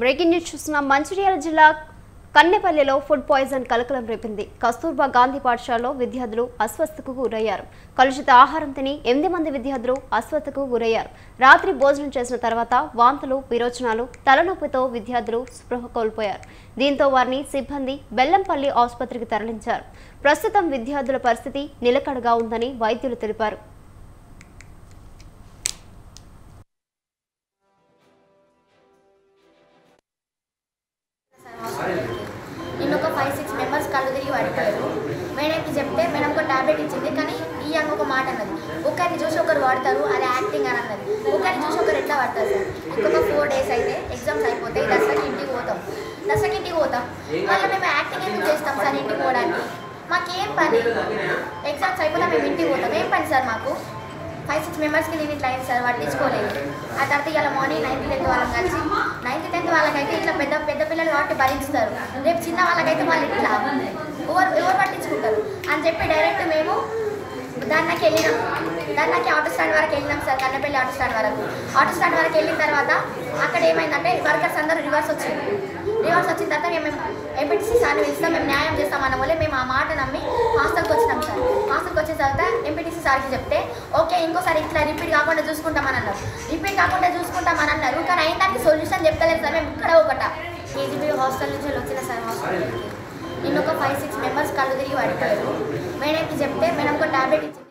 breaking news చూసిన మంచిర్యాల జిల్లా కన్నెపల్లిలో food poison కలకలం రేపింది కస్తూర్బా గాంధీ పాఠశాలలో విద్యార్థులు అస్వస్థకు గురయ్యారు కలుషిత ఆహారం తిని ఎనిమిది మంది విద్యార్థులు అస్వస్థకు గురయ్యారు రాత్రి భోజనం చేసిన తర్వాత వాంతులు విరోచనాలు తలనొప్పితో విద్యార్థులు స్పృహ కోల్పోయారు దీంతో వారిని సిబ్బంది బెల్లంపల్లి ఆసుపత్రికి తరలించారు ప్రస్తుతం విద్యార్థుల పరిస్థితి నిలకడగా ఉందని వైద్యులు తెలిపారు నిన్న ఒక ఫైవ్ సిక్స్ మెంబర్స్ కళ్ళు తిరిగి పడిపోయారు మేడంకి చెప్తే మేడం ఒక టాబ్లెట్ ఇచ్చింది కానీ ఈ అంగ ఒక మాట అన్నది ఒకరిని చూసి ఒకరు వాడతారు అది యాక్టింగ్ అని అన్నది ఒకరిని చూసి ఒకరు ఎట్లా పడతారు సార్ ఇంకొక ఫోర్ డేస్ అయితే ఎగ్జామ్స్ అయిపోతాయి దసరాకి ఇంటికి పోతాం దసరాకి ఇంటికి పోతాం మళ్ళీ మేము యాక్టింగ్ ఎందుకు చేస్తాం సార్ ఇంటికి పోవడానికి మాకేం పని ఎగ్జామ్స్ అయిపోతే మేము ఇంటికి పోతాం ఏం పని సార్ మాకు ఫైవ్ సిక్స్ మెంబర్స్కి నేను ఇట్లా అయింది సార్ పట్టించుకోలేదు ఆ తర్వాత ఇవాళ మార్నింగ్ నైన్త్ టెన్త్ వాళ్ళకి కలిసి నైన్త్ టెన్త్ వాళ్ళకైతే ఇట్లా పెద్ద పెద్ద పిల్లలు కాబట్టి భరిస్తారు రేపు చిన్న వాళ్ళకైతే వాళ్ళు ఇట్లా ఎవరు ఎవరు పట్టించుకుంటారు అని చెప్పి డైరెక్ట్ మేము దానికి వెళ్ళినాం దానికి ఆటో స్టాండ్ వరకు వెళ్ళినాం సార్ కన్నపల్లి ఆటో స్టాండ్ వరకు ఆటో స్టాండ్ వరకు వెళ్ళిన తర్వాత అక్కడ ఏమైందంటే వర్కర్స్ అందరూ రివర్స్ వచ్చింది రివర్స్ వచ్చిన తర్వాత మేము ఎంపీటీసీ సార్ని పిలుస్తాం మేము న్యాయం చేస్తామన్న వల్లే మేము ఆ మాట నమ్మి హాస్టల్కి వచ్చినాం సార్ హాస్టల్కి వచ్చిన తర్వాత ఎంపీటీసీ సార్కి చెప్తే ఓకే ఇంకోసారి ఇట్లా రిపీట్ కాకుండా చూసుకుంటామని అన్నారు రిపీట్ కాకుండా చూసుకుంటామని అన్నారు కానీ అయిన దానికి సొల్యూషన్ చెప్తలేదు సార్ మేము ఇక్కడ ఒకట కేజీబీ హాస్టల్ నుంచి వచ్చిన సార్ హాస్టల్కి నిన్న ఒక ఫైవ్ సిక్స్ మెంబర్స్ కళ్ళు తిరిగి పడిపోయారు మేడంకి చెప్తే మేడం ఒక టాబ్లెట్ ఇచ్చింది